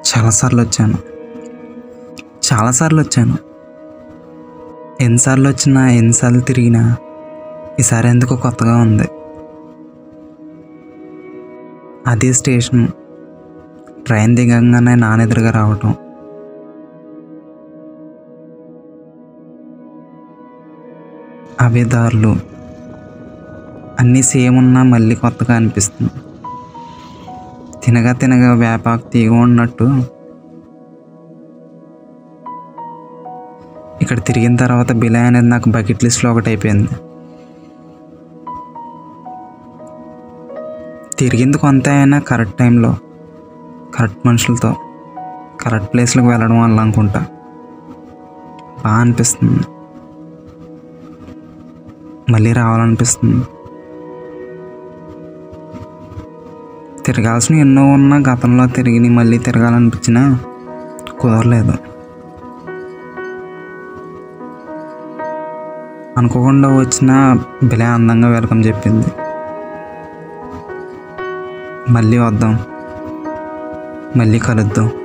చాలాసార్లు వచ్చాను చాలాసార్లు వచ్చాను ఎన్నిసార్లు వచ్చినా ఎన్నిసార్లు తిరిగినా ఈసారి ఎందుకో కొత్తగా ఉంది అదే స్టేషన్ ట్రైన్ దిగంగానే నానెదురుగా రావటం అవే దారులు అన్నీ సేమ్ ఉన్నా మళ్ళీ కొత్తగా అనిపిస్తుంది తినగా తినగా వేపాకు తీగ ఉన్నట్టు ఇక్కడ తిరిగిన తర్వాత బిలే అనేది నాకు బకెట్ లిస్ట్లో ఒకటి అయిపోయింది తిరిగింది కొంత అయినా కరెక్ట్ టైంలో కరెక్ట్ మనుషులతో కరెక్ట్ ప్లేస్లకు వెళ్ళడం వల్ల అనుకుంటా బాగా అనిపిస్తుంది మళ్ళీ రావాలనిపిస్తుంది తిరగాల్సినవి ఎన్నో ఉన్నా గతంలో తిరిగి మళ్ళీ తిరగాలనిపించినా కుదరలేదు అనుకోకుండా వచ్చిన బిలే అందంగా వెల్కమ్ చెప్పింది మళ్ళీ వద్దాం మళ్ళీ కలుద్దాం